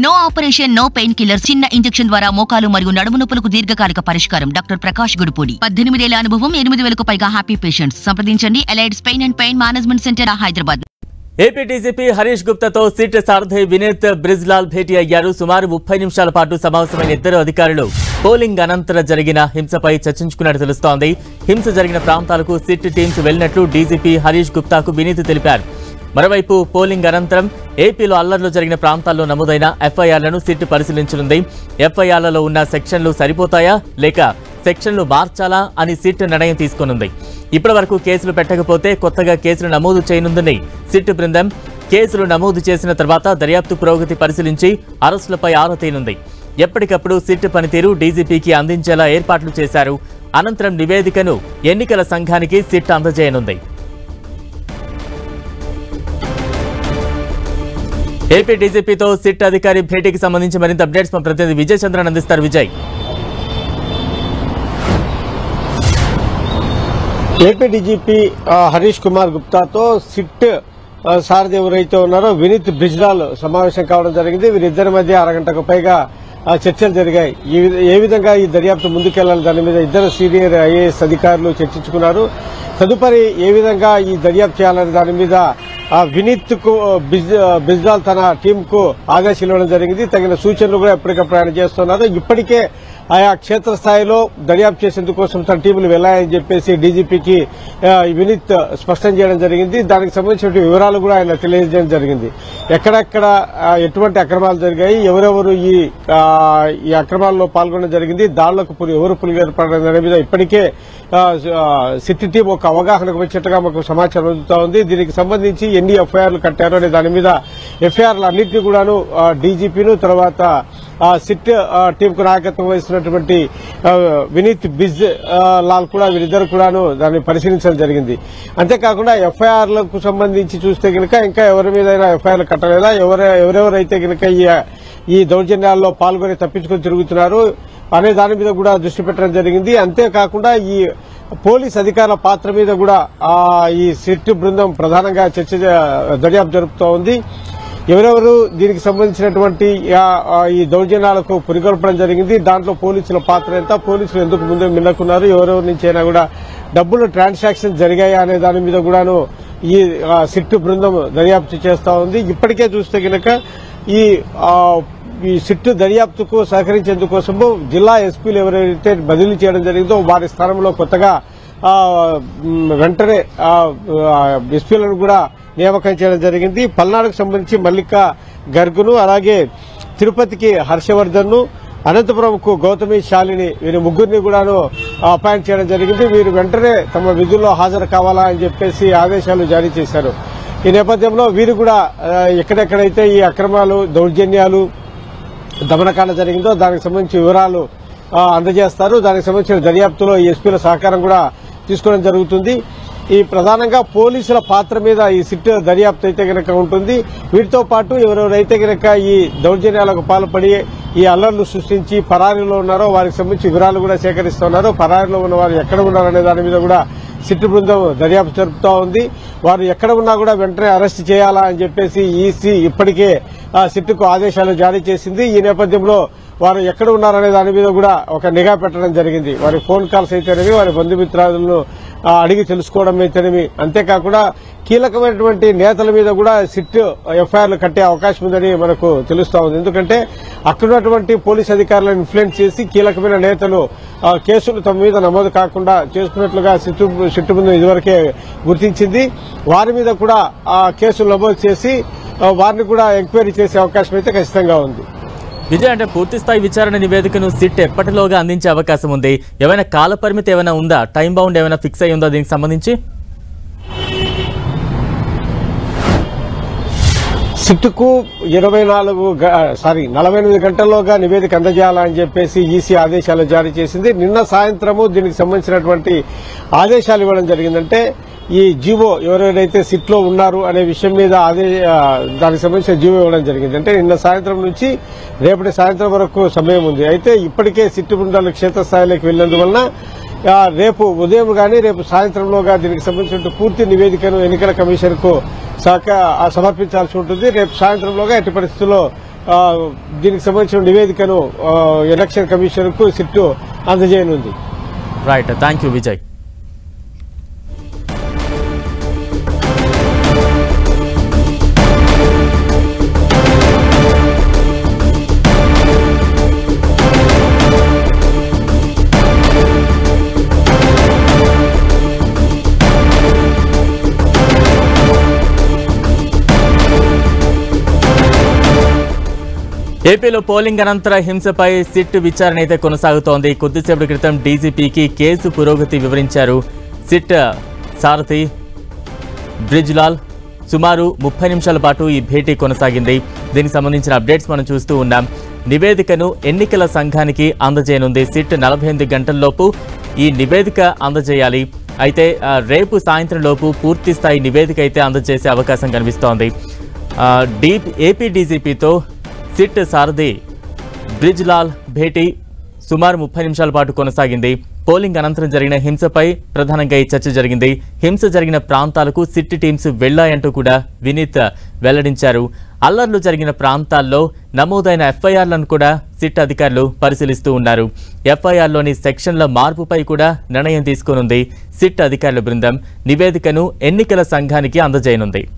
no operation no pain killer చిన్న injection ద్వారా మోకాలు మరియు నడుము నొప్పులకు దీర్ఘకాలిక పరిష్కారం డాక్టర్ ప్రకాష్ గుడిపూడి పద్దెనిమిదేళ్ల అనుభవం ఎనిమిది వేలకు పైగా హ్యాపీ పేషెంట్స్ సంప్రదించండి Allieds pain and pain management center Hyderabad AP DGP Harish గుప్తాతో సిట్ సారథి వినీత్ బ్రిజ్లాల్ భేటీ అయ్యారు సుమారు ముప్పై నిమిషాల పాటు సమావేశమైన ఇద్దరు అధికారులు పోలింగ్ అనంతరం జరిగిన హింసపై చర్చించుకున్నట్టు తెలుస్తోంది హింస జరిగిన ప్రాంతాలకు సిట్ టీమ్స్ వెళ్లినట్లు డీజీపీ హరీష్ గుప్తాకు వినీత్ తెలిపారు మరోవైపు పోలింగ్ అనంతరం ఏపీలో అల్లర్లు జరిగిన ప్రాంతాల్లో నమోదైన ఎఫ్ఐఆర్లను సిట్ పరిశీలించనుంది ఎఫ్ఐఆర్లలో ఉన్న సెక్షన్లు సరిపోతాయా లేక సెక్షన్లు మార్చాలా అని సిట్ నిర్ణయం తీసుకునుంది ఇప్పటి వరకు కేసులు పెట్టకపోతే కొత్తగా కేసులు నమోదు చేయనుందని సిట్ బృందం కేసులు నమోదు చేసిన తర్వాత దర్యాప్తు పురోగతి పరిశీలించి అరెస్టులపై ఆరా తీనుంది ఎప్పటికప్పుడు సిట్ పనితీరు డీజీపీకి అందించేలా ఏర్పాట్లు చేశారు అనంతరం నివేదికను ఎన్నికల సంఘానికి సిట్ అందజేయనుంది ఏపీ డీజీపీతో సిట్ అధికారి భేటీకి సంబంధించి మరింత అప్డేట్స్ మా ప్రతినిధి విజయ్ చంద్రన్ అందిస్తారు విజయ్ ఏపీ డీజీపీ ఆ, హరీష్ కుమార్ గుప్తాతో సిట్ ఆ, సారథి ఎవరైతే ఉన్నారో వినీత్ బ్రిజ్లాల్ సమావేశం కావడం జరిగింది వీరిద్దరి మధ్య అరగంటకు పైగా ఆ, చర్చలు జరిగాయి ఈ విధ- ఏ విధంగా ఈ దర్యాప్తు ముందుకెళ్లాలి దాని మీద ఇద్దరు సీనియర్ ఐఏఎస్ అధికారులు చర్చించుకున్నారు తదుపరి ఏ విధంగా ఈ దర్యాప్తు చేయాలనే దాని మీద ఆ, వినీత్ కు బిజ్- బిజ్లాల్ తన టీం కు ఆదేశాలు ఇవ్వడం జరిగింది తగిన సూచనలు కూడా ఎప్పటికప్పుడు ఆయన చేస్తున్నారు ఇప్పటికే ఆయా క్షేత్రస్థాయిలో దర్యాప్తు చేసేందుకోసం తన టీములు వెళ్లాయని చెప్పేసి డీజీపీకి ఆ, వినీత్ స్పష్టం చేయడం జరిగింది దానికి సంబంధించిన వివరాలు కూడా ఆయన తెలియజేయడం జరిగింది ఎక్కడెక్కడ ఆ, ఎటువంటి అక్రమాలు జరిగాయి ఎవరెవరు ఈ ఆ, ఈ అక్రమాల్లో పాల్గొనడం జరిగింది దాడులకు పులి ఎవరు పులి ఏర్పడడం దాని మీద ఇప్పటికే ఆ, ఆ, సిటీ టీం ఒక అవగాహనకు వచ్చేట్టుగా మాకు సమాచారం అందుతా ఉంది దీనికి సంబంధించి ఎన్ని ఎఫ్ఐఆర్లు కట్టారో అనే దాని మీద ఎఫ్ఐఆర్లు అన్నింటినీ కూడాను డీజీపీను తర్వాత ఆ సిట్ ఆ, టీంకు నాయకత్వం వహిస్తున్నటువంటి ఆ, వినీత్ బిజ్ ఆ, లాల్ కూడా వీరిద్దరు కూడాను దాన్ని పరిశీలించడం జరిగింది అంతేకాకుండా ఎఫ్ఐఆర్లకు సంబంధించి చూస్తే కనుక ఇంకా ఎవరి మీదైనా ఎఫ్ఐఆర్లు కట్టలేదా ఎవరె ఎవరెవరైతే కనుక ఈ ఈ దౌర్జన్యాల్లో పాల్గొని తప్పించుకొని తిరుగుతున్నారు అనే దాని మీద కూడా దృష్టి పెట్టడం జరిగింది అంతేకాకుండా ఈ పోలీస్ అధికారుల పాత్ర మీద కూడా ఆ, ఈ సిట్ బృందం ప్రధానంగా చర్చ దర్యాప్తు జరుపుతూ ఉంది ఎవరెవరు దీనికి సంబంధించినటువంటి ఆ- ఆ ఈ దౌర్జన్యాలకు పురిగొల్పడం జరిగింది దాంట్లో పోలీసుల పాత్ర ఎంత పోలీసులు ఎందుకు ముందే మిన్నకున్నారు ఎవరెవరి నుంచి అయినా కూడా డబ్బులు ట్రాన్సాక్షన్ జరిగాయా అనే దాని మీద కూడాను ఈ ఆ, సిట్ బృందం దర్యాప్తు చేస్తా ఉంది ఇప్పటికే చూస్తే గనక ఈ ఆ, ఈ సిట్ దర్యాప్తుకు సహకరించేందుకోసము జిల్లా ఎస్పీలు ఎవరైతే బదిలీ చేయడం జరిగిందో వారి స్థానంలో కొత్తగా ఆ, మ్, వెంటనే ఆ, ఆ, ఎస్పీలను కూడా నియామకం చేయడం జరిగింది పల్నాడుకు సంబంధించి మల్లిక గర్గును అలాగే తిరుపతికి హర్షవర్ధన్ ను అనంతపురంకు గౌతమి శాలిని వీరి ముగ్గురిని కూడాను అపాయింట్ చేయడం జరిగింది వీరు వెంటనే తమ విధుల్లో హాజరు కావాలా అని చెప్పేసి ఆదేశాలు జారీ చేశారు ఈ నేపథ్యంలో వీరు కూడా ఆ, ఎక్కడెక్కడైతే ఈ అక్రమాలు దౌర్జన్యాలు దమనకాండ జరిగిందో దానికి సంబంధించి వివరాలు ఆ, అందజేస్తారు దానికి సంబంధించిన దర్యాప్తులో ఈ ఎస్పీల సహకారం కూడా తీసుకోవడం జరుగుతుంది ఈ ప్రధానంగా పోలీసుల పాత్ర మీద ఈ సిట్ దర్యాప్తు అయితే గనక ఉంటుంది వీటితో పాటు ఎవరెవరైతే గనక ఈ దౌర్జన్యాలకు పాల్పడి ఈ అల్లర్లు సృష్టించి పరారీలో ఉన్నారో వారికి సంబంధించి వివరాలు కూడా సేకరిస్తున్నారు పరారీలో ఉన్న వారు ఎక్కడ ఉన్నారనే దాని మీద కూడా సిట్ బృందం దర్యాప్తు జరుపుతా ఉంది వారు ఎక్కడ ఉన్నా కూడా వెంటనే అరెస్ట్ చేయాలా అని చెప్పేసి ఈసీ ఇప్పటికే ఆ సిట్కు ఆదేశాలు జారీ చేసింది ఈ నేపథ్యంలో వారు ఎక్కడ ఉన్నారనే దాని మీద కూడా ఒక నిఘా పెట్టడం జరిగింది వారి ఫోన్ కాల్స్ అయితేనేమి వారి బంధుమిత్రాదులను ఆ, అడిగి తెలుసుకోవడం అయితేనేమి అంతేకాకుండా కీలకమైనటువంటి నేతల మీద కూడా సిట్ ఎఫ్ఐఆర్లు కట్టే అవకాశం ఉందని మనకు తెలుస్తా ఉంది ఎందుకంటే అక్కడ ఉన్నటువంటి పోలీస్ అధికారులను ఇన్ఫ్లుయెన్స్ చేసి కీలకమైన నేతలు ఆ, కేసులు తమ మీద నమోదు కాకుండా చేసుకున్నట్లుగా సిట్టు సిట్టు ముందు ఇదివరకే గుర్తించింది వారి మీద కూడా ఆ కేసులు నమోదు చేసి ఆ, వారిని కూడా ఎంక్వైరీ చేసే అవకాశం అయితే ఖచ్చితంగా ఉంది విజయ్ అంటే పూర్తి స్థాయి విచారణ నివేదికను సిట్ ఎప్పటిలోగా అందించే అవకాశం ఉంది ఏమైనా కాల పరిమితి ఏమైనా ఉందా టైం బౌండ్ ఏమైనా ఫిక్స్ అయి ఉందా దీనికి సంబంధించి సిట్టుకు ఇరవై నాలుగు గ- సారీ నలభై ఎనిమిది గంటల్లోగా నివేదిక అందజేయాలని చెప్పేసి ఈసీ ఆదేశాలు జారీ చేసింది నిన్న సాయంత్రము దీనికి సంబంధించినటువంటి ఆదేశాలు ఇవ్వడం జరిగిందంటే ఈ జీవో ఎవరెవరైతే సిట్ లో ఉన్నారు అనే విషయం మీద ఆదే ఆ, దానికి సంబంధించిన జీవో ఇవ్వడం జరిగింది అంటే నిన్న సాయంత్రం నుంచి రేపటి సాయంత్రం వరకు సమయం ఉంది అయితే ఇప్పటికే సిట్టు బృందాలు క్షేత్రస్థాయిలోకి వెళ్లినందువలన ఆ, రేపు ఉదయం గానీ రేపు సాయంత్రంలోగా దీనికి సంబంధించిన పూర్తి నివేదికను ఎన్నికల కమిషన్ కు శాఖ ఆ, సమర్పించాల్సి ఉంటుంది రేపు సాయంత్రంలోగా ఎట్టి పరిస్థితుల్లో ఆ, దీనికి సంబంధించిన నివేదికను ఆ, ఎలక్షన్ కమిషన్ కు సిట్ అందజేయనుంది రైట్ థ్యాంక్ యూ విజయ్ ఏపీలో పోలింగ్ అనంతర హింసపై సిట్ విచారణ అయితే కొనసాగుతోంది కొద్దిసేపటి క్రితం డీజీపీకి కేసు పురోగతి వివరించారు సిట్ సారథి బ్రిజ్లాల్ సుమారు ముప్పై నిమిషాల పాటు ఈ భేటీ కొనసాగింది దీనికి సంబంధించిన అప్డేట్స్ మనం చూస్తూ ఉన్నాం నివేదికను ఎన్నికల సంఘానికి అందజేయనుంది సిట్ నలభై ఎనిమిది గంటల్లోపు ఈ నివేదిక అందజేయాలి అయితే ఆ, రేపు సాయంత్రం లోపు పూర్తి స్థాయి నివేదిక అయితే అందజేసే అవకాశం కనిపిస్తోంది ఆ, డీ ఏపీ డీజీపీతో సిట్ సారథి బ్రిజ్లాల్ భేటీ సుమారు ముప్పై నిమిషాల పాటు కొనసాగింది పోలింగ్ అనంతరం జరిగిన హింసపై ప్రధానంగా ఈ చర్చ జరిగింది హింస జరిగిన ప్రాంతాలకు సిట్ టీమ్స్ వెళ్లాయంటూ కూడా వినీత్ వెల్లడించారు అల్లర్లు జరిగిన ప్రాంతాల్లో నమోదైన ఎఫ్ఐఆర్లను కూడా సిట్ అధికారులు పరిశీలిస్తూ ఉన్నారు ఎఫ్ఐఆర్లోని సెక్షన్ల మార్పుపై కూడా నిర్ణయం తీసుకోనుంది సిట్ అధికారుల బృందం నివేదికను ఎన్నికల సంఘానికి అందజేయనుంది